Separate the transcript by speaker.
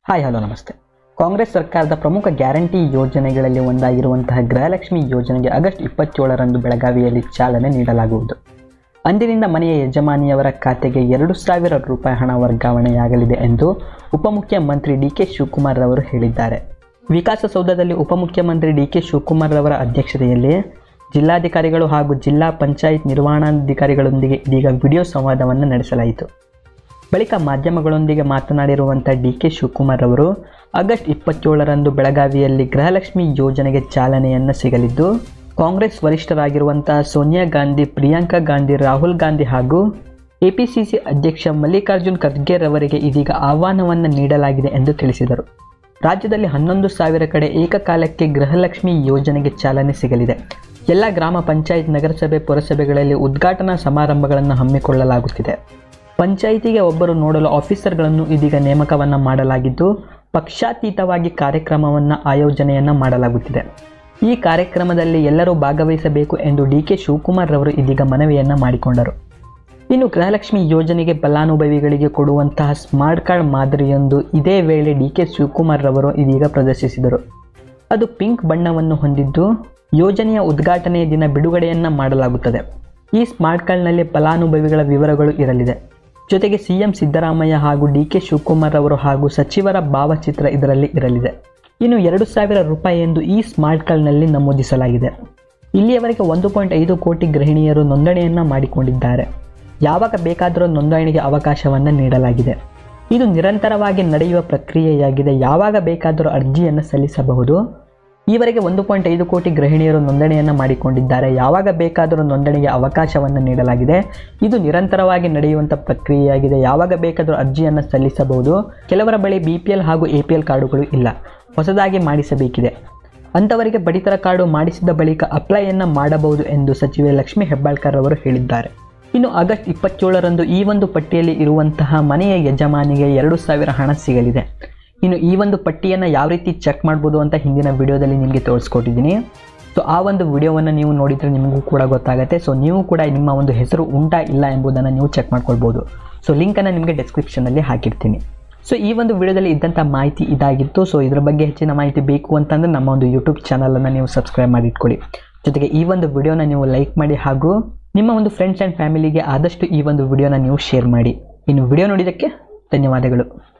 Speaker 1: hi hello ನಮಸ್ತೆ ಕಾಂಗ್ರೆಸ್ ಸರ್ಕಾರದ ಪ್ರಮುಖ ಗ್ಯಾರಂಟಿ ಯೋಜನೆಗಳಲ್ಲಿ ಒಂದಾಗಿರುವಂತಹ ಗೃಹಲಕ್ಷ್ಮಿ ಯೋಜನೆಗೆ ಆಗಸ್ಟ್ ಇಪ್ಪತ್ತೇಳರಂದು ಬೆಳಗಾವಿಯಲ್ಲಿ ಚಾಲನೆ ನೀಡಲಾಗುವುದು ಅಂದಿನಿಂದ ಮನೆಯ ಯಜಮಾನಿಯವರ ಖಾತೆಗೆ ಎರಡು ಸಾವಿರ ರೂಪಾಯಿ ಹಣ ವರ್ಗಾವಣೆಯಾಗಲಿದೆ ಎಂದು ಉಪಮುಖ್ಯಮಂತ್ರಿ ಡಿ ಕೆ ಶಿವಕುಮಾರ್ ರವರು ಹೇಳಿದ್ದಾರೆ ವಿಕಾಸಸೌಧದಲ್ಲಿ ಉಪಮುಖ್ಯಮಂತ್ರಿ ಡಿ ಕೆ ಶಿವಕುಮಾರ್ ರವರ ಅಧ್ಯಕ್ಷತೆಯಲ್ಲಿ ಜಿಲ್ಲಾಧಿಕಾರಿಗಳು ಹಾಗೂ ಜಿಲ್ಲಾ ಪಂಚಾಯತ್ ನಿರ್ವಹಣಾಧಿಕಾರಿಗಳೊಂದಿಗೆ ಇದೀಗ ವಿಡಿಯೋ ಸಂವಾದವನ್ನು ನಡೆಸಲಾಯಿತು ಬಳಿಕ ಮಾಧ್ಯಮಗಳೊಂದಿಗೆ ಮಾತನಾಡಿರುವಂಥ ಡಿ ಕೆ ಶಿವಕುಮಾರ್ ಅವರು ಆಗಸ್ಟ್ ಇಪ್ಪತ್ತೇಳರಂದು ಬೆಳಗಾವಿಯಲ್ಲಿ ಗೃಹಲಕ್ಷ್ಮಿ ಯೋಜನೆಗೆ ಚಾಲನೆಯನ್ನು ಸಿಗಲಿದ್ದು ಕಾಂಗ್ರೆಸ್ ವರಿಷ್ಠರಾಗಿರುವಂತಹ ಸೋನಿಯಾ ಗಾಂಧಿ ಪ್ರಿಯಾಂಕಾ ಗಾಂಧಿ ರಾಹುಲ್ ಗಾಂಧಿ ಹಾಗೂ ಎಪಿಸಿಸಿ ಅಧ್ಯಕ್ಷ ಮಲ್ಲಿಕಾರ್ಜುನ್ ಖರ್ಗೆ ರವರಿಗೆ ಇದೀಗ ಆಹ್ವಾನವನ್ನು ನೀಡಲಾಗಿದೆ ಎಂದು ತಿಳಿಸಿದರು ರಾಜ್ಯದಲ್ಲಿ ಹನ್ನೊಂದು ಸಾವಿರ ಕಡೆ ಏಕಕಾಲಕ್ಕೆ ಗೃಹಲಕ್ಷ್ಮಿ ಯೋಜನೆಗೆ ಚಾಲನೆ ಸಿಗಲಿದೆ ಎಲ್ಲ ಗ್ರಾಮ ಪಂಚಾಯತ್ ನಗರಸಭೆ ಪುರಸಭೆಗಳಲ್ಲಿ ಉದ್ಘಾಟನಾ ಸಮಾರಂಭಗಳನ್ನು ಹಮ್ಮಿಕೊಳ್ಳಲಾಗುತ್ತಿದೆ ಪಂಚಾಯಿತಿಗೆ ಒಬ್ಬರು ನೋಡಲು ಆಫೀಸರ್ಗಳನ್ನು ಇದೀಗ ನೇಮಕವನ್ನು ಮಾಡಲಾಗಿದ್ದು ಪಕ್ಷಾತೀತವಾಗಿ ಕಾರ್ಯಕ್ರಮವನ್ನು ಆಯೋಜನೆಯನ್ನು ಮಾಡಲಾಗುತ್ತಿದೆ ಈ ಕಾರ್ಯಕ್ರಮದಲ್ಲಿ ಎಲ್ಲರೂ ಭಾಗವಹಿಸಬೇಕು ಎಂದು ಡಿ ಕೆ ಶಿವಕುಮಾರ್ ರವರು ಇದೀಗ ಮನವಿಯನ್ನು ಮಾಡಿಕೊಂಡರು ಇನ್ನು ಗೃಹಲಕ್ಷ್ಮಿ ಯೋಜನೆಗೆ ಫಲಾನುಭವಿಗಳಿಗೆ ಕೊಡುವಂತಹ ಸ್ಮಾರ್ಟ್ ಕಾರ್ಡ್ ಮಾದರಿಯೊಂದು ಇದೇ ವೇಳೆ ಡಿ ಕೆ ಶಿವಕುಮಾರ್ ರವರು ಇದೀಗ ಪ್ರದರ್ಶಿಸಿದರು ಅದು ಪಿಂಕ್ ಬಣ್ಣವನ್ನು ಹೊಂದಿದ್ದು ಯೋಜನೆಯ ಉದ್ಘಾಟನೆಯ ದಿನ ಬಿಡುಗಡೆಯನ್ನು ಮಾಡಲಾಗುತ್ತದೆ ಈ ಸ್ಮಾರ್ಟ್ ಕಾರ್ಡ್ನಲ್ಲಿ ಫಲಾನುಭವಿಗಳ ವಿವರಗಳು ಇರಲಿದೆ ಜೊತೆಗೆ ಸಿಎಂ ಸಿದ್ದರಾಮಯ್ಯ ಹಾಗೂ ಡಿ ಕೆ ಶಿವಕುಮಾರ್ ಅವರು ಹಾಗೂ ಸಚಿವರ ಭಾವಚಿತ್ರ ಇದರಲ್ಲಿ ಇರಲಿದೆ ಇನ್ನು ಎರಡು ಸಾವಿರ ರೂಪಾಯಿ ಎಂದು ಈ ಸ್ಮಾರ್ಟ್ ಕಾರ್ಡ್ನಲ್ಲಿ ನಮೂದಿಸಲಾಗಿದೆ ಇಲ್ಲಿಯವರೆಗೆ ಒಂದು ಪಾಯಿಂಟ್ ಐದು ಕೋಟಿ ಗೃಹಿಣಿಯರು ನೋಂದಣಿಯನ್ನು ಮಾಡಿಕೊಂಡಿದ್ದಾರೆ ಯಾವಾಗ ಬೇಕಾದರೂ ನೋಂದಣಿಗೆ ಅವಕಾಶವನ್ನು ನೀಡಲಾಗಿದೆ ಇದು ನಿರಂತರವಾಗಿ ನಡೆಯುವ ಪ್ರಕ್ರಿಯೆಯಾಗಿದೆ ಯಾವಾಗ ಬೇಕಾದರೂ ಅರ್ಜಿಯನ್ನು ಸಲ್ಲಿಸಬಹುದು ಈವರೆಗೆ ಒಂದು ಪಾಯಿಂಟ್ ಐದು ಕೋಟಿ ಗೃಹಿಣಿಯರು ನೋಂದಣಿಯನ್ನು ಮಾಡಿಕೊಂಡಿದ್ದಾರೆ ಯಾವಾಗ ಬೇಕಾದರೂ ನೋಂದಣಿಗೆ ಅವಕಾಶವನ್ನು ನೀಡಲಾಗಿದೆ ಇದು ನಿರಂತರವಾಗಿ ನಡೆಯುವಂಥ ಪ್ರಕ್ರಿಯೆಯಾಗಿದೆ ಯಾವಾಗ ಬೇಕಾದರೂ ಅರ್ಜಿಯನ್ನು ಸಲ್ಲಿಸಬಹುದು ಕೆಲವರ ಬಳಿ ಬಿ ಪಿ ಎಲ್ ಹಾಗೂ ಎ ಪಿ ಎಲ್ ಕಾರ್ಡುಗಳು ಇಲ್ಲ ಹೊಸದಾಗಿ ಮಾಡಿಸಬೇಕಿದೆ ಅಂಥವರಿಗೆ ಪಡಿತರ ಕಾರ್ಡು ಮಾಡಿಸಿದ ಬಳಿಕ ಅಪ್ಲೈಯನ್ನು ಮಾಡಬಹುದು ಎಂದು ಸಚಿವೆ ಲಕ್ಷ್ಮೀ ಹೆಬ್ಬಾಳ್ಕರ್ ಅವರು ಹೇಳಿದ್ದಾರೆ ಇನ್ನು ಆಗಸ್ಟ್ ಇಪ್ಪತ್ತೇಳರಂದು ಈ ಒಂದು ಪಟ್ಟಿಯಲ್ಲಿ ಇರುವಂತಹ ಮನೆಯ ಯಜಮಾನಿಗೆ ಎರಡು ಸಾವಿರ ಹಣ ಸಿಗಲಿದೆ ಇನ್ನು ಈ ಒಂದು ಪಟ್ಟಿಯನ್ನು ಯಾವ ರೀತಿ ಚೆಕ್ ಮಾಡ್ಬೋದು ಅಂತ ಹಿಂದಿನ ವಿಡಿಯೋದಲ್ಲಿ ನಿಮಗೆ ತೋರಿಸ್ಕೊಟ್ಟಿದ್ದೀನಿ ಸೊ ಆ ಒಂದು ವಿಡಿಯೋವನ್ನು ನೀವು ನೋಡಿದರೆ ನಿಮಗೂ ಕೂಡ ಗೊತ್ತಾಗುತ್ತೆ ಸೊ ನೀವು ಕೂಡ ನಿಮ್ಮ ಒಂದು ಹೆಸರು ಉಂಟಾ ಇಲ್ಲ ಎಂಬುದನ್ನು ನೀವು ಚೆಕ್ ಮಾಡ್ಕೊಳ್ಬೋದು ಸೊ ಲಿಂಕನ್ನು ನಿಮಗೆ ಡಿಸ್ಕ್ರಿಪ್ಷನಲ್ಲಿ ಹಾಕಿರ್ತೀನಿ ಸೊ ಈ ಒಂದು ವಿಡಿಯೋದಲ್ಲಿ ಇದ್ದಂಥ ಮಾಹಿತಿ ಇದಾಗಿತ್ತು ಸೊ ಇದ್ರ ಬಗ್ಗೆ ಹೆಚ್ಚಿನ ಮಾಹಿತಿ ಬೇಕು ಅಂತಂದರೆ ನಮ್ಮ ಒಂದು ಯೂಟ್ಯೂಬ್ ಚಾನಲನ್ನು ನೀವು ಸಬ್ಸ್ಕ್ರೈಬ್ ಮಾಡಿ ಇಟ್ಕೊಳ್ಳಿ ಜೊತೆಗೆ ಈ ಒಂದು ವಿಡಿಯೋನ ನೀವು ಲೈಕ್ ಮಾಡಿ ಹಾಗೂ ನಿಮ್ಮ ಒಂದು ಫ್ರೆಂಡ್ಸ್ ಆ್ಯಂಡ್ ಫ್ಯಾಮಿಲಿಗೆ ಆದಷ್ಟು ಈ ಒಂದು ವಿಡಿಯೋನ ನೀವು ಶೇರ್ ಮಾಡಿ ಇನ್ನು ವಿಡಿಯೋ ನೋಡಿದ್ದಕ್ಕೆ ಧನ್ಯವಾದಗಳು